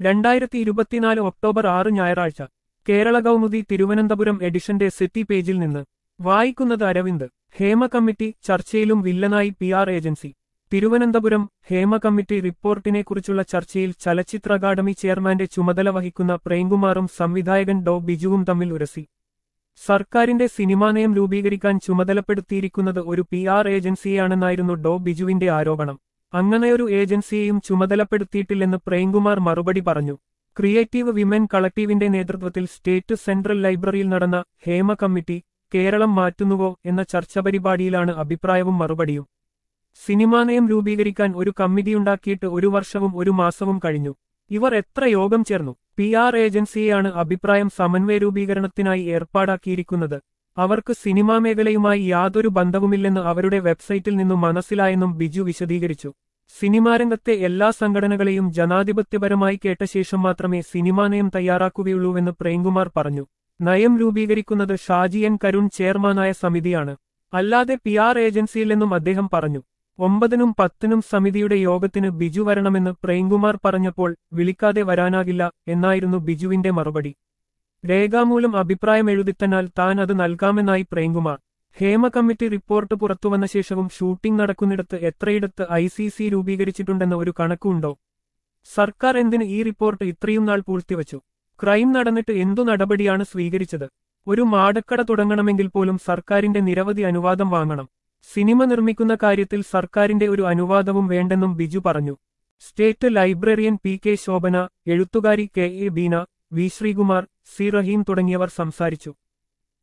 രണ്ടായിരത്തി ഇരുപത്തിനാല് ഒക്ടോബർ ആറ് ഞായറാഴ്ച കേരള കൗമുദി തിരുവനന്തപുരം എഡിഷന്റെ സിറ്റി പേജിൽ നിന്ന് വായിക്കുന്നത് അരവിന്ദ് ഹേമ കമ്മിറ്റി ചർച്ചയിലും വില്ലനായി P R agency Thiruvananthapuram Hema committee റിപ്പോർട്ടിനെക്കുറിച്ചുള്ള ചർച്ചയിൽ ചലച്ചിത്ര അക്കാദമി ചെയർമാന്റെ ചുമതല വഹിക്കുന്ന പ്രേംകുമാറും സംവിധായകൻ ഡോ ബിജുവും തമ്മിൽ ഉരസി സർക്കാരിന്റെ സിനിമാ നയം രൂപീകരിക്കാൻ ചുമതലപ്പെടുത്തിയിരിക്കുന്നത് ഒരു പി ആർ ഏജൻസിയാണെന്നായിരുന്നു ഡോ ബിജുവിന്റെ ആരോപണം അങ്ങനെയൊരു ഏജൻസിയെയും ചുമതലപ്പെടുത്തിയിട്ടില്ലെന്ന് പ്രേംകുമാർ മറുപടി പറഞ്ഞു ക്രിയേറ്റീവ് വിമൻ കളക്ടീവിന്റെ നേതൃത്വത്തിൽ സ്റ്റേറ്റ് സെൻട്രൽ ലൈബ്രറിയിൽ നടന്ന ഹേമ കമ്മിറ്റി കേരളം മാറ്റുന്നുവോ എന്ന ചർച്ച പരിപാടിയിലാണ് അഭിപ്രായവും മറുപടിയും സിനിമാ നയം രൂപീകരിക്കാൻ ഒരു കമ്മിറ്റിയുണ്ടാക്കിയിട്ട് ഒരു വർഷവും ഒരു മാസവും കഴിഞ്ഞു ഇവർ എത്ര യോഗം ചേർന്നു പി ആർ ഏജൻസിയെയാണ് അഭിപ്രായം സമന്വയ രൂപീകരണത്തിനായി ഏർപ്പാടാക്കിയിരിക്കുന്നത് അവർക്ക് സിനിമാ മേഖലയുമായി യാതൊരു ബന്ധവുമില്ലെന്ന് അവരുടെ വെബ്സൈറ്റിൽ നിന്നും മനസ്സിലായെന്നും ബിജു വിശദീകരിച്ചു സിനിമാരംഗത്തെ എല്ലാ സംഘടനകളെയും ജനാധിപത്യപരമായി കേട്ട ശേഷം മാത്രമേ സിനിമാ നയം തയ്യാറാക്കുകയുള്ളൂവെന്ന് പ്രേംകുമാർ പറഞ്ഞു നയം രൂപീകരിക്കുന്നത് ഷാജി എൻ കരുൺ ചെയർമാനായ സമിതിയാണ് അല്ലാതെ പി ആർ ഏജൻസിയില്ലെന്നും അദ്ദേഹം പറഞ്ഞു ഒമ്പതിനും പത്തിനും സമിതിയുടെ യോഗത്തിന് ബിജു വരണമെന്ന് പ്രേംകുമാർ പറഞ്ഞപ്പോൾ വിളിക്കാതെ വരാനാകില്ല എന്നായിരുന്നു ബിജുവിന്റെ മറുപടി രേഖാമൂലം അഭിപ്രായം എഴുതിത്തന്നാൽ താൻ അത് നൽകാമെന്നായി പ്രേംകുമാർ ഹേമ കമ്മിറ്റി റിപ്പോർട്ട് പുറത്തുവന്ന ശേഷവും ഷൂട്ടിംഗ് നടക്കുന്നിടത്ത് എത്രയിടത്ത് ഐ സി സി രൂപീകരിച്ചിട്ടുണ്ടെന്ന് ഒരു കണക്കുണ്ടോ സർക്കാർ എന്തിന് ഈ റിപ്പോർട്ട് ഇത്രയും നാൾ പൂഴ്ത്തിവച്ചു ക്രൈം നടന്നിട്ട് എന്തു നടപടിയാണ് സ്വീകരിച്ചത് ഒരു മാടക്കട തുടങ്ങണമെങ്കിൽ പോലും സർക്കാരിന്റെ നിരവധി അനുവാദം വാങ്ങണം സിനിമ നിർമ്മിക്കുന്ന കാര്യത്തിൽ സർക്കാരിന്റെ ഒരു അനുവാദവും വേണ്ടെന്നും ബിജു പറഞ്ഞു state librarian P K Shobhana എഴുത്തുകാരി K A Beena V Sreekumar C Raheem തുടങ്ങിയവർ സംസാരിച്ചു